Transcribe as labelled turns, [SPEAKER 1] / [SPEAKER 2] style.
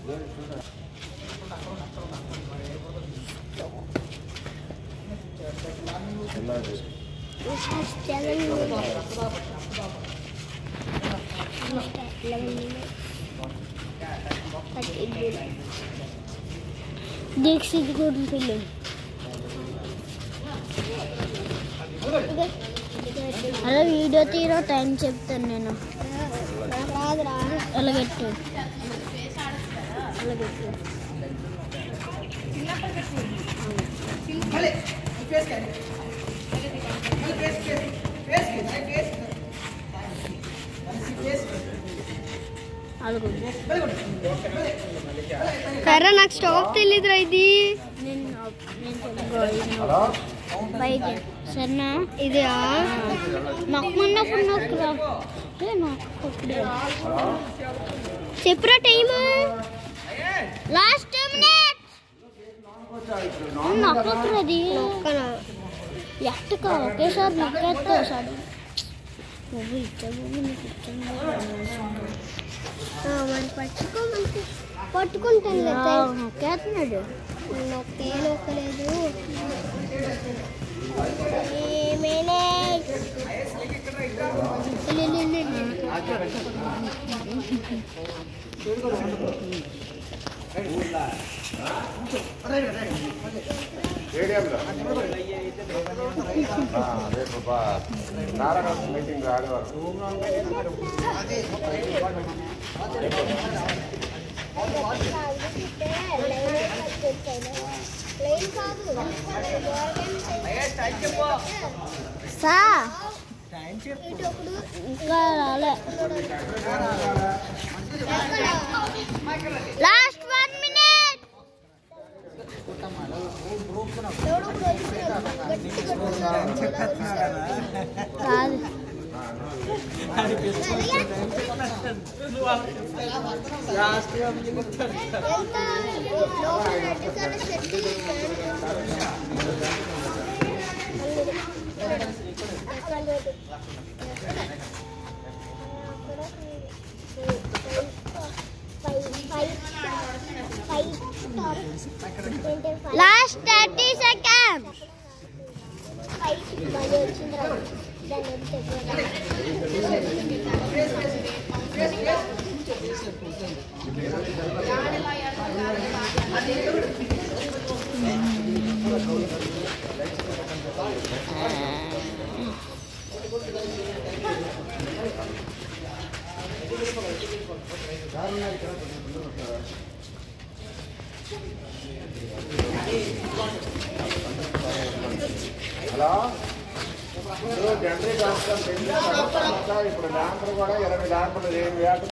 [SPEAKER 1] This has seven minutes. Eleven minutes. Thirty minutes. Dixit కూడా film అలా video తీరో time చెప్తాను నేను అలాగెట్టు అలాగెట్టు అలాగే
[SPEAKER 2] కర్ర నాకు స్టాప్ తెలియదురా ఇది
[SPEAKER 1] నేను నేను బయట సరేనా
[SPEAKER 2] ఇది
[SPEAKER 1] నొక్కమన్నప్పుడు నొక్కరా ఏ నొక్కప్పుడు
[SPEAKER 2] చెప్పురా టైం
[SPEAKER 1] లాస్ట్ మినిట్ నొక్కకురది ఎట్టక ఒకేసారి నొక్కేస్తా సార్ నువ్వు ఇచ్చావు నీకు ఇచ్చాను
[SPEAKER 2] మరి పట్టుకో మనకి పట్టుకుంటాను కదా
[SPEAKER 1] నొక్కేస్తున్నాడు
[SPEAKER 2] నొక్కే నొక్కలేదు
[SPEAKER 3] స్టేడియంలో రేపు నారాయణ మీటింగ్ ఆడేవారు
[SPEAKER 2] లైన్ కాదు
[SPEAKER 1] సా ఇంకా రాలే లాస్ట్ వన్ మినిట్ కాదు లాస్ట్ థర్టీ సెకండ్స్
[SPEAKER 3] హలో ఇప్పుడు జనరీ డాక్టర్ ఇప్పుడు డాక్టర్ కూడా ఇరవై డాక్టర్లు ఏడు వేట